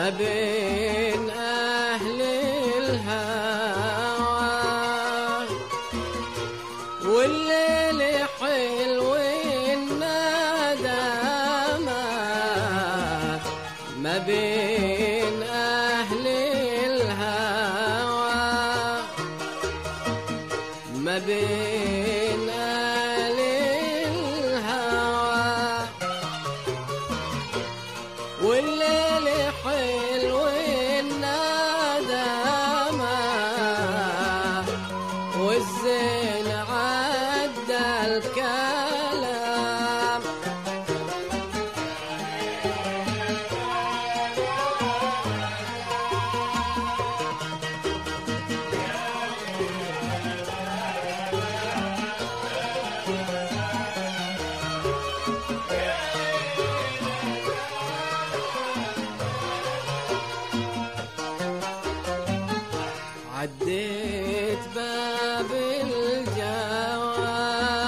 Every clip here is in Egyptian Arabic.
ما بين أهل الهوى والليل حلو الندامة ما بين أهل الهوى ما بين أهل الهوى والليل حلو الندامة والزين عدى الكلام عديت باب الجوى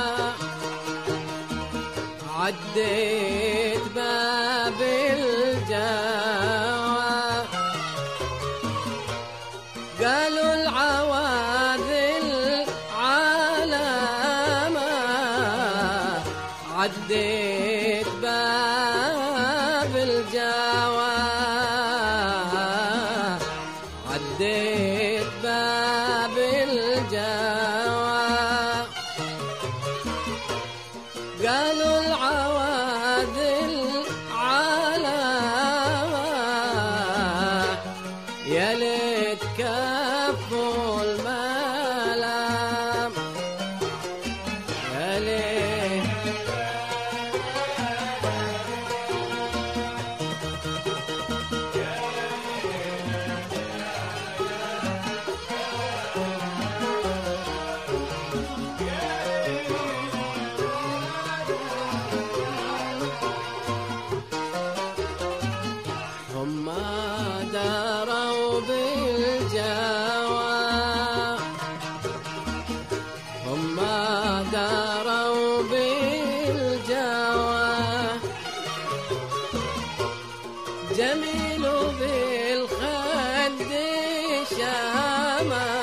عديت باب الجوى قالوا العواذل علامة عديت باب الجوى عديت باب الجوى قالوا العواذل علامة يا ليت كفوا الملام يا ليت هم دروا بالجوى هم دروا بالجوى جميل بالخد شامة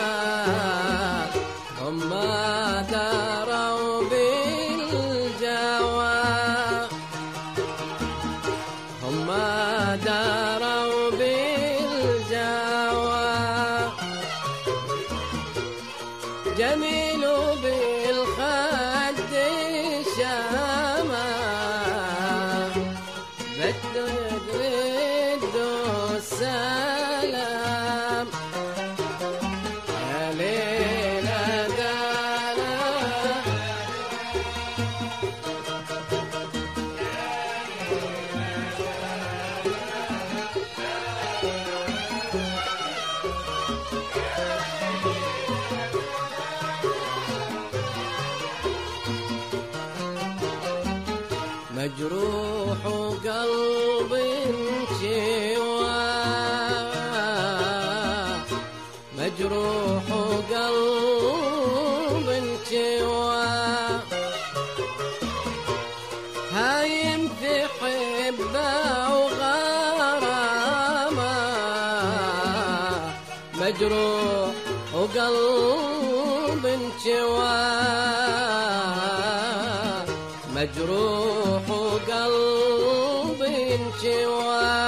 هم دروا بالجوى هم داروا بالجوى جميل بالخد شامة بدو بدو السلام يا ليلى دالا مجروح قلب انشوى مجروح قلب انشوى هايم في حبه وغرامه مجروح وقلب انشوى مجروح وقلب انشوى